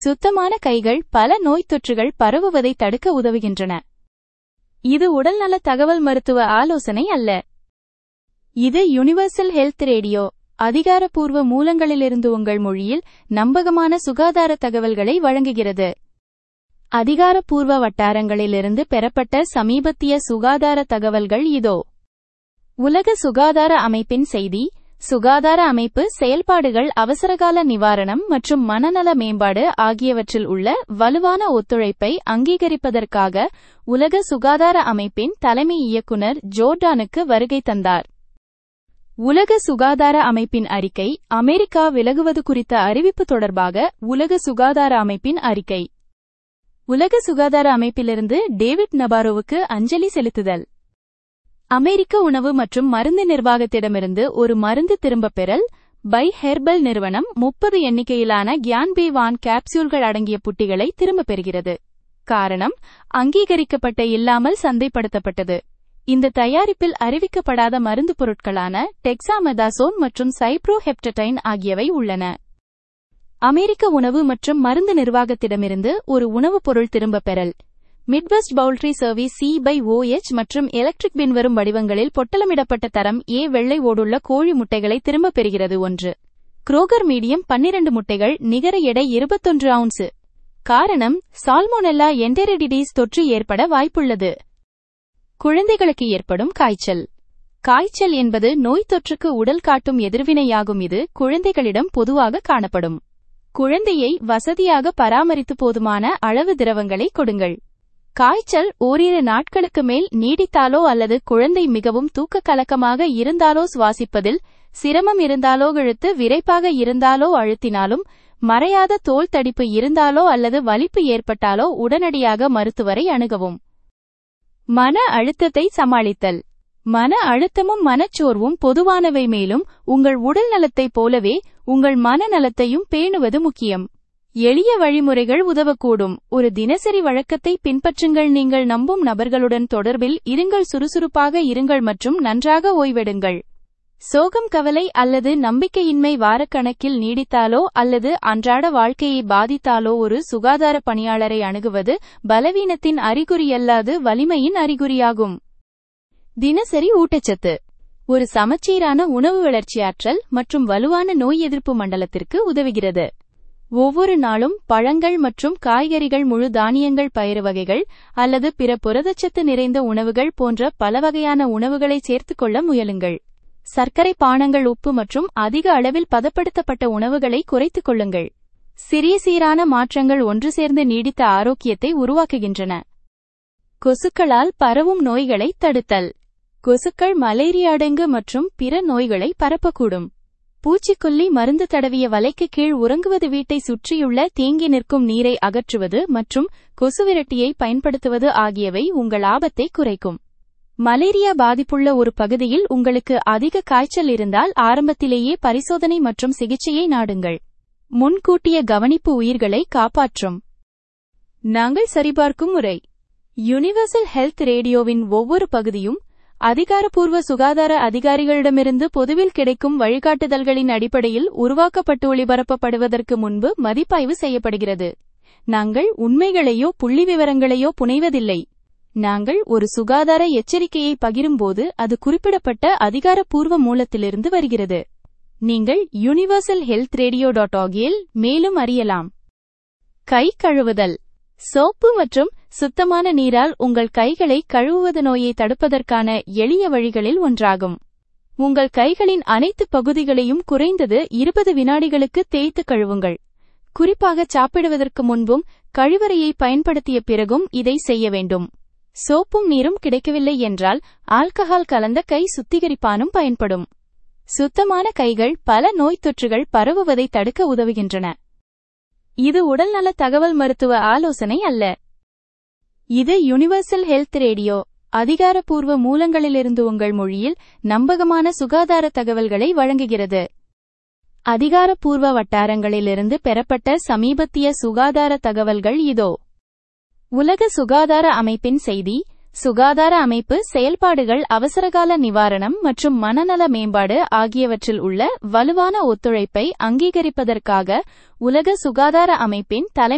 சுத்தமான கைகள் பல நோய்த் தொற்றுகள் பரவுவதை தடுக்க உதவுகின்றன இது உடல்நல தகவல் மருத்துவ ஆலோசனை அல்ல இது யுனிவர்சல் ஹெல்த் ரேடியோ அதிகாரப்பூர்வ மூலங்களிலிருந்து உங்கள் மொழியில் நம்பகமான சுகாதார தகவல்களை வழங்குகிறது அதிகாரப்பூர்வ வட்டாரங்களிலிருந்து பெறப்பட்ட சமீபத்திய சுகாதார தகவல்கள் இதோ உலக சுகாதார அமைப்பின் செய்தி சுகாதார அமைப்பு செயல்பாடுகள் அவசரகால நிவாரணம் மற்றும் மனநல மேம்பாடு ஆகியவற்றில் உள்ள வலுவான ஒத்துழைப்பை அங்கீகரிப்பதற்காக உலக சுகாதார அமைப்பின் தலைமை இயக்குனர் ஜோர்டானுக்கு வருகை தந்தார் உலக சுகாதார அமைப்பின் அறிக்கை அமெரிக்கா விலகுவது குறித்த அறிவிப்பு தொடர்பாக உலக சுகாதார அமைப்பின் அறிக்கை உலக சுகாதார அமைப்பிலிருந்து டேவிட் நபாரோவுக்கு அஞ்சலி செலுத்துதல் அமெரிக்க உணவு மற்றும் மருந்து நிர்வாகத்திடமிருந்து ஒரு மருந்து திரும்பப் பெறல் பை ஹெர்பல் நிறுவனம் முப்பது எண்ணிக்கையிலான கியான்பே வான் கேப்சூல்கள் அடங்கிய புட்டிகளை திரும்பப் பெறுகிறது காரணம் அங்கீகரிக்கப்பட்ட இல்லாமல் சந்தைப்படுத்தப்பட்டது இந்த தயாரிப்பில் அறிவிக்கப்படாத மருந்து பொருட்களான டெக்ஸாமெதாசோன் மற்றும் சைப்ரோஹெப்டடைன் ஆகியவை உள்ளன அமெரிக்க உணவு மற்றும் மருந்து நிர்வாகத்திடமிருந்து ஒரு உணவுப் பொருள் திரும்பப் பெறல் Midwest poultry service C by OH மற்றும் எலக்ட்ரிக் பின் வரும் வடிவங்களில் பொட்டலமிடப்பட்ட தரம் ஏ வெள்ளை ஓடுள்ள கோழி முட்டைகளை திரும்பப் பெறுகிறது ஒன்று குரோகர் மீடியம் பன்னிரண்டு முட்டைகள் நிகர எடை இருபத்தொன்று அவுன்ஸ் காரணம் சால்மோனெல்லா என்டெரிடிஸ் தொற்று ஏற்பட வாய்ப்புள்ளது குழந்தைகளுக்கு ஏற்படும் காய்ச்சல் காய்ச்சல் என்பது நோய் தொற்றுக்கு உடல் காட்டும் எதிர்வினையாகும் இது குழந்தைகளிடம் பொதுவாக காணப்படும் குழந்தையை வசதியாக பராமரித்து போதுமான அளவு திரவங்களை கொடுங்கள் காய்ச்சல் ஓரிரு நாட்களுக்கு மேல் நீடித்தாலோ அல்லது குழந்தை மிகவும் தூக்க கலக்கமாக இருந்தாலோ சுவாசிப்பதில் சிரமம் இருந்தாலோ இழுத்து விரைப்பாக இருந்தாலோ அழுத்தினாலும் மறையாத தோல் தடிப்பு இருந்தாலோ அல்லது வலிப்பு ஏற்பட்டாலோ உடனடியாக மருத்துவரை அணுகவும் மன அழுத்தத்தை சமாளித்தல் மன அழுத்தமும் மனச்சோர்வும் பொதுவானவை மேலும் உங்கள் உடல் நலத்தைப் போலவே உங்கள் மனநலத்தையும் பேணுவது முக்கியம் எளிய வழிமுறைகள் உதவக்கூடும் ஒரு தினசரி வழக்கத்தை பின்பற்றுங்கள் நீங்கள் நம்பும் நபர்களுடன் தொடர்பில் இருங்கள் சுறுசுறுப்பாக இருங்கள் மற்றும் நன்றாக ஓய்வெடுங்கள் சோகம் கவலை அல்லது நம்பிக்கையின்மை வாரக்கணக்கில் நீடித்தாலோ அல்லது அன்றாட வாழ்க்கையை பாதித்தாலோ ஒரு சுகாதார பணியாளரை அணுகுவது பலவீனத்தின் அறிகுறியல்லாது வலிமையின் அறிகுறியாகும் தினசரி ஊட்டச்சத்து ஒரு சமச்சீரான உணவு வளர்ச்சியாற்றல் மற்றும் வலுவான நோய் எதிர்ப்பு மண்டலத்திற்கு உதவுகிறது ஒவ்வொரு நாளும் பழங்கள் மற்றும் காய்கறிகள் முழு தானியங்கள் பயிறு வகைகள் அல்லது பிற புரதச்சத்து நிறைந்த உணவுகள் போன்ற பல வகையான உணவுகளை சேர்த்துக்கொள்ள முயலுங்கள் சர்க்கரை பானங்கள் உப்பு மற்றும் அதிக அளவில் பதப்படுத்தப்பட்ட உணவுகளை குறைத்துக் கொள்ளுங்கள் சிறிய சீரான மாற்றங்கள் ஒன்று சேர்ந்து நீடித்த ஆரோக்கியத்தை உருவாக்குகின்றன கொசுக்களால் பரவும் நோய்களை தடுத்தல் கொசுக்கள் மலேரியா டெங்கு மற்றும் பிற நோய்களை பரப்பக்கூடும் பூச்சிக்கொல்லி மருந்து தடவிய வலைக்கு கீழ் உறங்குவது வீட்டை சுற்றியுள்ள தேங்கி நிற்கும் நீரை அகற்றுவது மற்றும் கொசுவிரட்டியை பயன்படுத்துவது ஆகியவை உங்கள் ஆபத்தை குறைக்கும் மலேரியா பாதிப்புள்ள ஒரு பகுதியில் உங்களுக்கு அதிக காய்ச்சல் இருந்தால் ஆரம்பத்திலேயே பரிசோதனை மற்றும் சிகிச்சையை நாடுங்கள் முன்கூட்டிய கவனிப்பு உயிர்களை காப்பாற்றும் நாங்கள் சரிபார்க்கும் முறை யுனிவர்சல் ஹெல்த் ரேடியோவின் ஒவ்வொரு பகுதியும் அதிகாரப்பூர்வ சுகாதார அதிகாரிகளிடமிருந்து பொதுவில் கிடைக்கும் வழிகாட்டுதல்களின் அடிப்படையில் உருவாக்கப்பட்டு ஒளிபரப்பப்படுவதற்கு முன்பு மதிப்பாய்வு செய்யப்படுகிறது நாங்கள் உண்மைகளையோ புள்ளிவிவரங்களையோ புனைவதில்லை நாங்கள் ஒரு சுகாதார எச்சரிக்கையை பகிரும்போது அது குறிப்பிடப்பட்ட அதிகாரப்பூர்வ மூலத்திலிருந்து வருகிறது நீங்கள் யுனிவர்சல் ஹெல்த் ரேடியோ டாட் ஆகியில் மேலும் அறியலாம் கை கழுவுதல் சோப்பு மற்றும் சுத்தமான நீரால் உங்கள் கைகளை கழுவுவது நோயை தடுப்பதற்கான எளிய வழிகளில் ஒன்றாகும் உங்கள் கைகளின் அனைத்து பகுதிகளையும் குறைந்தது இருபது வினாடிகளுக்கு தேய்த்து கழுவுங்கள் குறிப்பாக சாப்பிடுவதற்கு முன்பும் கழிவறையை பயன்படுத்திய பிறகும் இதை செய்ய வேண்டும் சோப்பும் நீரும் கிடைக்கவில்லை என்றால் ஆல்கஹால் கலந்த கை சுத்திகரிப்பானும் பயன்படும் சுத்தமான கைகள் பல நோய்த் தொற்றுகள் பரவுவதை தடுக்க உதவுகின்றன இது உடல்நல தகவல் மருத்துவ ஆலோசனை அல்ல இது யுனிவர்சல் ஹெல்த் ரேடியோ அதிகாரப்பூர்வ மூலங்களிலிருந்து உங்கள் மொழியில் நம்பகமான சுகாதார தகவல்களை வழங்குகிறது அதிகாரப்பூர்வ வட்டாரங்களிலிருந்து பெறப்பட்ட சமீபத்திய சுகாதார தகவல்கள் இதோ உலக சுகாதார அமைப்பின் செய்தி சுகாதார அமைப்பு செயல்பாடுகள் அவசரகால நிவாரணம் மற்றும் மனநல மேம்பாடு ஆகியவற்றில் உள்ள வலுவான ஒத்துழைப்பை அங்கீகரிப்பதற்காக உலக சுகாதார அமைப்பின் தலைமை